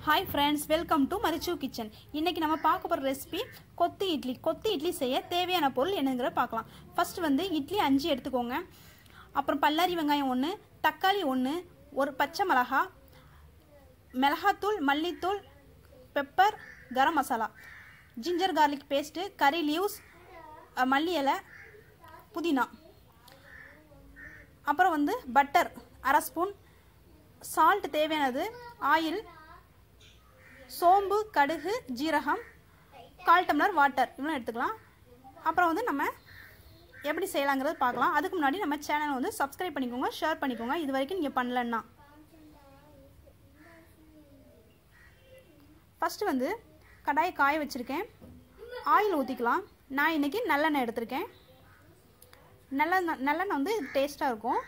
hi friends welcome to மரிச்சு kitchen இன்னைக்கு நம்ம பார்க்க போகிற ரெசிபி கொத்து இட்லி கொத்து இட்லி செய்ய தேவையான பொருள் என்னங்கிற பார்க்கலாம் ஃபர்ஸ்ட் வந்து இட்லி அஞ்சு எடுத்துக்கோங்க அப்புறம் பல்லாரி வெங்காயம் ஒன்று தக்காளி ஒன்று ஒரு பச்சை மிளகா மிளகாத்தூள் மல்லித்தூள் pepper garam masala ginger garlic paste curry leaves ah, மல்லி இலை புதினா அப்புறம் வந்து பட்டர் அரை ஸ்பூன் சால்ட் தேவையானது ஆயில் சோம்பு கடுகு ஜீரகம் கால் டம்ளர் வாட்டர் இவ்வளோ எடுத்துக்கலாம் அப்புறம் வந்து நம்ம எப்படி செய்யலாங்கிறது பார்க்கலாம் அதுக்கு முன்னாடி நம்ம சேனலை வந்து சப்ஸ்கிரைப் பண்ணிக்கோங்க ஷேர் பண்ணிக்கோங்க இது வரைக்கும் நீங்கள் பண்ணலன்னா ஃபஸ்ட்டு வந்து கடாயை காய வச்சுருக்கேன் ஆயில் ஊற்றிக்கலாம் நான் இன்றைக்கி நல்லெண்ணெய் எடுத்திருக்கேன் நல்லெண்ணெய் நல்லெண்ணெய் வந்து டேஸ்ட்டாக இருக்கும்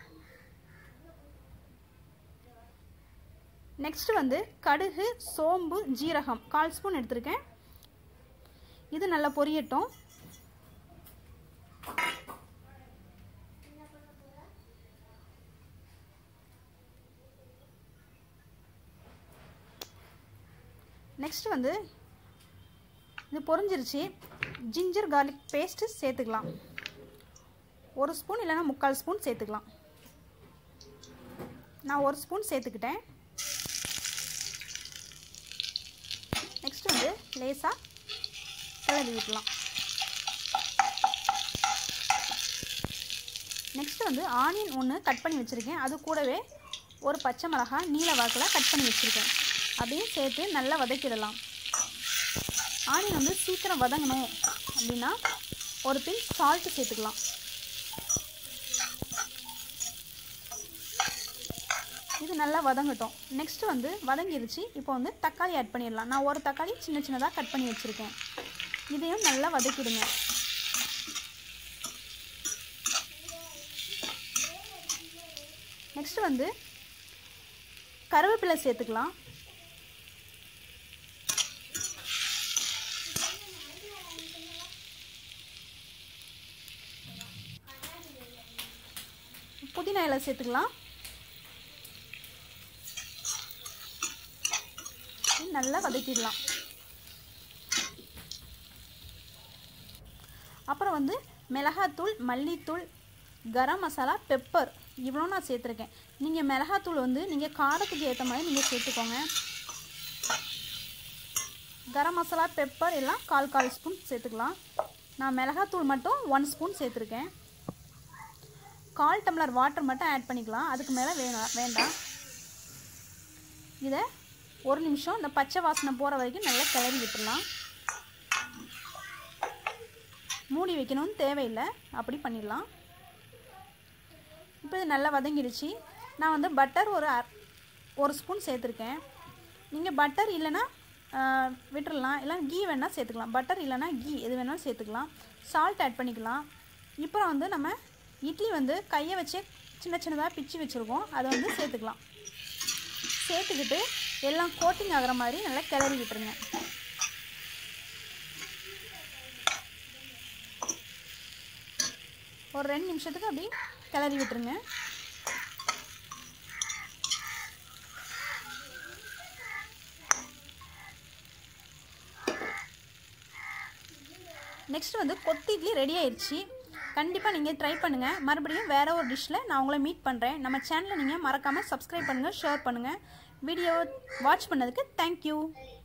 நெக்ஸ்ட் வந்து கடுகு சோம்பு ஜீரகம் கால் ஸ்பூன் எடுத்திருக்கேன் இது நல்லா பொரியட்டும் நெக்ஸ்ட் வந்து இது பொரிஞ்சிருச்சு ஜிஞ்சர் கார்லிக் பேஸ்ட்டு சேர்த்துக்கலாம் ஒரு ஸ்பூன் இல்லைன்னா முக்கால் ஸ்பூன் சேர்த்துக்கலாம் நான் ஒரு ஸ்பூன் சேர்த்துக்கிட்டேன் நெக்ஸ்ட் வந்து லேசாக கிளறி விட்டுலாம் நெக்ஸ்ட் வந்து ஆனியன் ஒன்று கட் பண்ணி வச்சுருக்கேன் அது கூடவே ஒரு பச்சை மிளகாய் நீல வாக்கில் கட் பண்ணி வச்சுருக்கேன் அதையும் சேர்த்து நல்லா வதக்கிடலாம் ஆனியன் வந்து சீக்கிரம் வதங்கணும் அப்படின்னா ஒரு பின் சால்ட்டு சேர்த்துக்கலாம் இது நல்லா வதங்கட்டும் நெக்ஸ்ட் வந்து வதங்கிருச்சு இப்போ வந்து தக்காளி ஆட் பண்ணிடலாம் நான் ஒரு தக்காளி சின்ன சின்னதாக கட் பண்ணி வச்சுருக்கேன் இதையும் நல்லா வதக்கிடுங்க நெக்ஸ்ட் வந்து கருவேப்பிலை சேர்த்துக்கலாம் புதினா இலை சேர்த்துக்கலாம் நல்லா வதக்கிடலாம் அப்புறம் வந்து மிளகாத்தூள் மல்லித்தூள் கரம் மசாலா பெப்பர் இவ்வளோ நான் சேர்த்துருக்கேன் நீங்கள் மிளகாத்தூள் வந்து நீங்கள் காரத்துக்கு ஏற்ற மாதிரி நீங்கள் சேர்த்துக்கோங்க கரம் மசாலா பெப்பர் எல்லாம் கால் கால் ஸ்பூன் சேர்த்துக்கலாம் நான் மிளகாத்தூள் மட்டும் ஒன் ஸ்பூன் சேர்த்துருக்கேன் கால் டம்ளர் வாட்டர் மட்டும் ஆட் பண்ணிக்கலாம் அதுக்கு மேலே வேணாம் வேண்டாம் இதை ஒரு நிமிஷம் இந்த பச்சை வாசனை போகிற வரைக்கும் நல்லா கிளறி விட்டுடலாம் மூடி வைக்கணும்னு தேவையில்லை அப்படி பண்ணிடலாம் இப்போ இது நல்லா வதங்கிடுச்சு நான் வந்து பட்டர் ஒரு அ- ஒரு ஸ்பூன் சேர்த்துருக்கேன் நீங்கள் பட்டர் இல்லைன்னா ஆஹ், விட்டுறலாம் இல்லை கீ வேணால் சேர்த்துக்கலாம் பட்டர் இல்லைன்னா கீ எது வேணாலும் சேர்த்துக்கலாம் சால்ட் ஆட் பண்ணிக்கலாம் இப்போ வந்து நம்ம இட்லி வந்து கையை வச்சு சின்ன சின்னதாக பிச்சு வச்சுருக்கோம் அதை வந்து சேர்த்துக்கலாம் சேர்த்துக்கிட்டு எல்லாம் கோட்டிங் ஆகிற மாதிரி நல்லா கிளறி விட்டுருங்க ஒரு ரெண்டு நிமிஷத்துக்கு அப்படி கிளறி விட்டுருங்க நெக்ஸ்ட் வந்து கொத்து இட்லி ரெடி ஆயிடுச்சு கண்டிப்பாக நீங்கள் ட்ரை பண்ணுங்கள் மறுபடியும் வேறு ஒரு டிஷ்ஷில் நான் உங்களை மீட் பண்ணுறேன் நம்ம சேனலை நீங்கள் மறக்காமல் சப்ஸ்கிரைப் பண்ணுங்கள் ஷேர் பண்ணுங்கள் வீடியோ வாட்ச் பண்ணதுக்கு தேங்க்யூ